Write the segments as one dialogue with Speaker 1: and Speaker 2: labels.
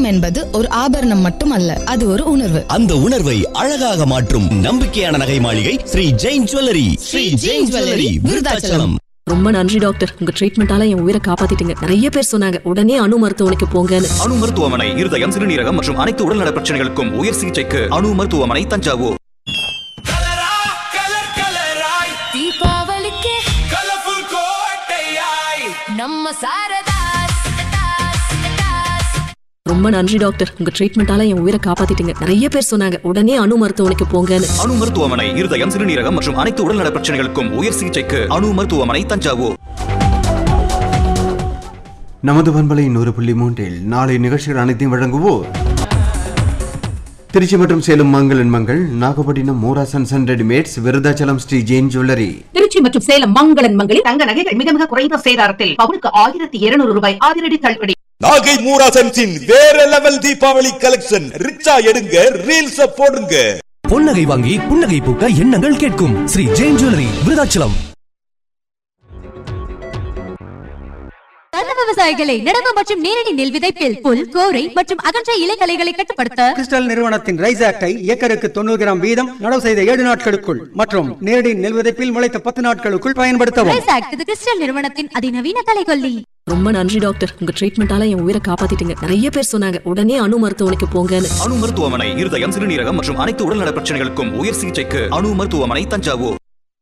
Speaker 1: தங்கம் என்பது ஒரு ஆபரணம் மட்டுமல்ல அது ஒரு உணர்வு
Speaker 2: அந்த உணர்வை அழகாக மாற்றும் நம்பிக்கையான நகை மாளிகை ஸ்ரீ ஜெயின் ஜுவல்லரி ஸ்ரீ ஜெயின் ஜுவல்லரி விருதாச்சலம்
Speaker 3: ரொம்ப நன்றி டாக்டர் உங்க ட்ரீட்மெண்டால என் உயிரை காப்பாத்திட்டீங்க நிறைய பேர் சொன்னாங்க உடனே அணு மருத்துவமனைக்கு போங்கன்னு
Speaker 4: அணு மருத்துவமனை இருதயம் சிறுநீரகம் மற்றும் அனைத்து உடல்நல பிரச்சனைகளுக்கும் உயர் சிகிச்சைக்கு அணு மருத்துவமனை தஞ்சாவூர்
Speaker 5: தீபாவளிக்கு
Speaker 6: கலர்ஃபுல் கோட்டையாய்
Speaker 5: நம்ம சாரதாஸ்
Speaker 3: ரொம்ப நன்றி டாக்டர் உங்க ட்ரீட்மெண்டால என் உயிரை காப்பாத்திட்டீங்க நிறைய பேர் சொன்னாங்க உடனே அணு மருத்துவமனைக்கு போங்கன்னு
Speaker 4: அணு மருத்துவமனை இருதயம் சிறுநீரகம் மற்றும் அனைத்து உடல்நல பிரச்சனைகளுக்கும் உயர் சிகிச்சைக்கு அணு மருத்துவமனை தஞ்சாவூர்
Speaker 7: நமது பண்பலை நூறு புள்ளி மூன்றில் நாளை நிகழ்ச்சிகள் அனைத்தையும் வழங்குவோர் திருச்சி மற்றும் சேலம் மங்களன் மங்கள் நாகப்பட்டினம் மூராசன் சன் ரெடிமேட்ஸ் விருதாச்சலம் ஸ்ரீ ஜெயின் ஜுவல்லரி
Speaker 8: திருச்சி மற்றும் சேலம் மங்களன் மங்களில் தங்க நகைகள் மிக மிக குறைந்த சேதாரத்தில் பவுனுக்கு ஆயிரத்தி இருநூறு ரூபாய் அதிரடி தள்ளுபடி
Speaker 6: நாகை மூராசன்ஸின் வேற லெவல் தீபாவளி கலெக்ஷன் ரிச்சா எடுங்க ரீல்ஸ் போடுங்க
Speaker 2: பொன்னகை வாங்கி புன்னகை பூக்க எண்ணங்கள் கேட்கும் ஸ்ரீ ஜெயின் ஜுவல்லரி விருதாச்சலம்
Speaker 5: தன்ன விவசாயிகளை நடவு மற்றும் நேரடி நெல் விதைப்பில் புல் கோரை மற்றும் அகன்ற இலைகளைகளை கட்டுப்படுத்த
Speaker 9: கிறிஸ்டல் நிறுவனத்தின் ரைஸ் ஆக்டை ஏக்கருக்கு தொண்ணூறு கிராம் வீதம் நடவு செய்த ஏழு நாட்களுக்குள் மற்றும் நேரடி நெல் விதைப்பில் முளைத்த பத்து நாட்களுக்குள் பயன்படுத்தவும்
Speaker 5: ரைஸ் ஆக்ட் இது கிறிஸ்டல் நிறுவனத்தின் அதிநவீன கலைகொல்லி
Speaker 3: ரொம்ப நன்றி டாக்டர் உங்க ட்ரீட்மெண்டால என் உயிரை காப்பாத்திட்டீங்க நிறைய பேர் சொன்னாங்க உடனே அணு மருத்துவமனைக்கு போங்கன்னு
Speaker 4: அணு மருத்துவமனை இருதயம் சிறுநீரகம் மற்றும் அனைத்து உடல்நல பிரச்சனைகளுக்கும் உயர் சிகிச்சைக்கு அணு மருத்துவமனை தஞ்சாவூர்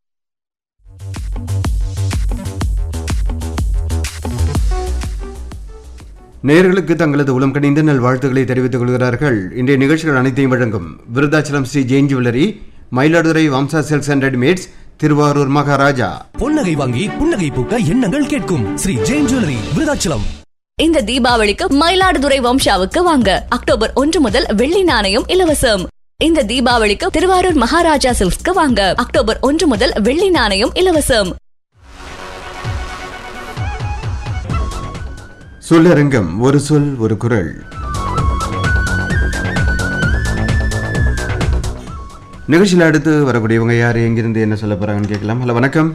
Speaker 7: நேயர்களுக்கு தங்களது உளம் கணிந்த நல் வாழ்த்துக்களை தெரிவித்துக் கொள்கிறார்கள் இன்றைய நிகழ்ச்சிகள் அனைத்தையும் வழங்கும் Virudhachalam Sri Jain jewellery Mayiladuthurai Vamsa cells and readymades Thiruvarur Maharaja
Speaker 2: பொன்னகை வாங்கி புன்னகை பூக்க எண்ணங்கள் கேட்கும் ஸ்ரீ ஜெயின் ஜுவல்லரி விருதாச்சலம்
Speaker 10: இந்த தீபாவளிக்கு மயிலாடுதுறை வம்சாவுக்கு வாங்க அக்டோபர் ஒன்று முதல் வெள்ளி நாணயம் இலவசம் இந்த தீபாவளிக்கு திருவாரூர் மகாராஜா சில்க்ஸ்க்கு வாங்க அக்டோபர் ஒன்று முதல் வெள்ளி நாணயம் இலவசம்
Speaker 7: சொல்லரங்கம் ஒரு சொல் ஒரு குரல் நிகழ்ச்சியில் அடுத்து வரக்கூடியவங்க யார் எங்கிருந்து என்ன சொல்ல போறாங்கன்னு கேட்கலாம் ஹலோ வணக்கம்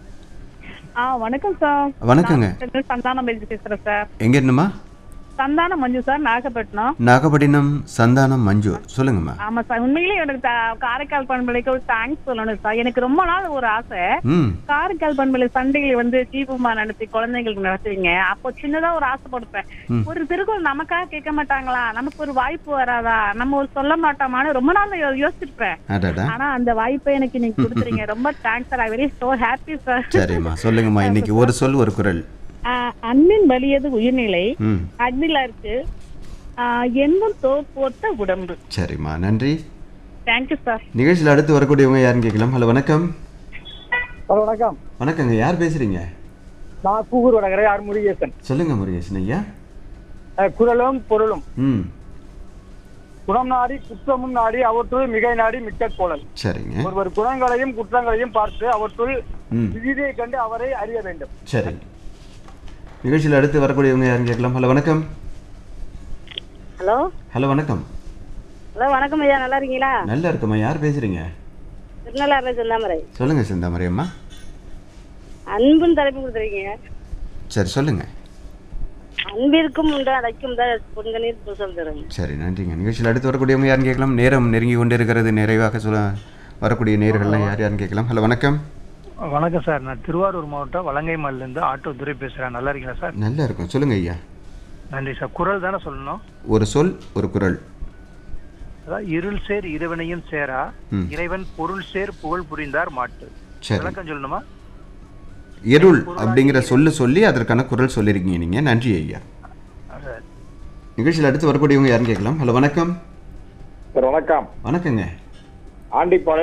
Speaker 11: ஆ வணக்கம் சார்
Speaker 7: வணக்கங்க
Speaker 11: நான் சந்தானம் பேசி பேசுறேன் சார்
Speaker 7: எங்க இருந்துமா
Speaker 11: சந்தானம் மஞ்சு சார் நாகப்பட்டினம்
Speaker 7: நாகப்பட்டினம் சந்தானம் மஞ்சூர் சொல்லுங்கம்மா
Speaker 11: ஆமா சார் உண்மையிலேயே எனக்கு த- காரைக்கால் பண்பலைக்கு ஒரு தேங்க்ஸ் சொல்லணும் சார் எனக்கு ரொம்ப நாள் ஒரு ஆசை
Speaker 7: ம்
Speaker 11: காரைக்கால் பண்பலை சண்டைகளை வந்து தீபமா நடத்தி குழந்தைங்களுக்கு நடத்துவீங்க அப்போ சின்னதா ஒரு ஆசைப்படுப்பேன்
Speaker 7: ம்.
Speaker 11: ஒரு திருக்குறள் நமக்காக கேட்க மாட்டாங்களா நமக்கு ஒரு வாய்ப்பு வராதா நம்ம ஒரு சொல்ல மாட்டோமான்னு ரொம்ப நாள் யோ- யோசிச்சிருப்பேன்
Speaker 7: அடடா
Speaker 11: ஆனா அந்த வாய்ப்பை எனக்கு நீங்க கொடுத்துறீங்க ரொம்ப thanks sir I very so happy sir
Speaker 7: சரிம்மா சொல்லுங்கம்மா இன்னைக்கு ஒரு சொல் ஒரு குரல்
Speaker 11: அன்பின் வலியது உயிர்நிலை
Speaker 7: ம்
Speaker 11: அக்னிலா இருக்கு எண்ணும் தோப்போட்ட உடம்பு
Speaker 7: சரிம்மா நன்றி
Speaker 11: தேங்க்யூ சார்
Speaker 7: நிகழ்ச்சியில் அடுத்து வரக்கூடியவங்க யாருன்னு கேட்கலாம் ஹலோ வணக்கம்
Speaker 9: ஹலோ வணக்கம்
Speaker 7: வணக்கங்க யார் பேசுறீங்க
Speaker 9: நான் கூகூர் வடகரை ஆர் முருகேசன்
Speaker 7: சொல்லுங்க முருகேசன் ஐயா
Speaker 9: குரலும் பொருளும்
Speaker 7: ம்
Speaker 9: குணம் நாடி குற்றமும் நாடி அவற்றுள் மிகை நாடி மிக்க கோளல்
Speaker 7: சரிங்க
Speaker 9: ஒருவர் குணங்களையும் குற்றங்களையும் பார்த்து அவற்றுள்
Speaker 7: ம்
Speaker 9: விதியை கண்டு அவரை அறிய வேண்டும்
Speaker 7: சரி நிகழ்ச்சியில் அடுத்து வரக்கூடியவங்க யாருன்னு கேட்கலாம் ஹலோ வணக்கம்
Speaker 11: ஹலோ
Speaker 7: ஹலோ வணக்கம்
Speaker 11: ஹலோ வணக்கம் ஐயா நல்லா இருக்கீங்களா
Speaker 7: நல்லா இருக்குமா யார் பேசுறீங்க
Speaker 11: திருநள்ளாறுல செந்தாமரை
Speaker 7: சொல்லுங்க சிந்தாமரி அம்மா
Speaker 11: அன்புன்னு தலைப்பு கொடுத்துருக்கீங்க
Speaker 7: சரி சொல்லுங்க
Speaker 11: அன்பிற்கும் உண்டு அடைக்கும் தான் பொன்கணீர் புசம் தருங்க
Speaker 7: சரி நன்றிங்க நிகழ்ச்சியில் அடுத்து வரக்கூடியவங்க யாருன்னு கேட்கலாம் நேரம் நெருங்கி கொண்டு இருக்கிறது நிறைவாக சொல்ல வரக்கூடிய நேர்கள்லாம் யார் யாருன்னு கேட்கலாம் ஹலோ வணக்கம்
Speaker 9: வணக்கம் சார் நான் திருவாரூர் மாவட்டம் வலங்கைமல்ல இருந்து ஆட்டோ துரை பேசுறேன் நல்லா இருக்கீங்களா சார்
Speaker 7: நல்லா இருக்கும் சொல்லுங்க ஐயா
Speaker 9: நன்றி சார் குரல் தானே சொல்லணும்
Speaker 7: ஒரு சொல் ஒரு குரல்
Speaker 9: அதாவது இருள் சேர் இறைவனையும் சேரா
Speaker 7: ம்.
Speaker 9: இறைவன் பொருள் சேர் புகழ் புரிந்தார் மாட்டு
Speaker 7: சரி
Speaker 9: விளக்கம் சொல்லணுமா
Speaker 7: இருள் அப்படிங்கிற சொல்லு சொல்லி அதற்கான குரல் சொல்லியிருக்கீங்க நீங்க நன்றி ஐயா
Speaker 9: சார்
Speaker 7: நிகழ்ச்சியில் அடுத்து வரக்கூடியவங்க யாருன்னு கேட்கலாம் ஹலோ வணக்கம்
Speaker 12: சார் வணக்கம்
Speaker 7: வணக்கங்க
Speaker 12: ஆண்டிப்பாளையம்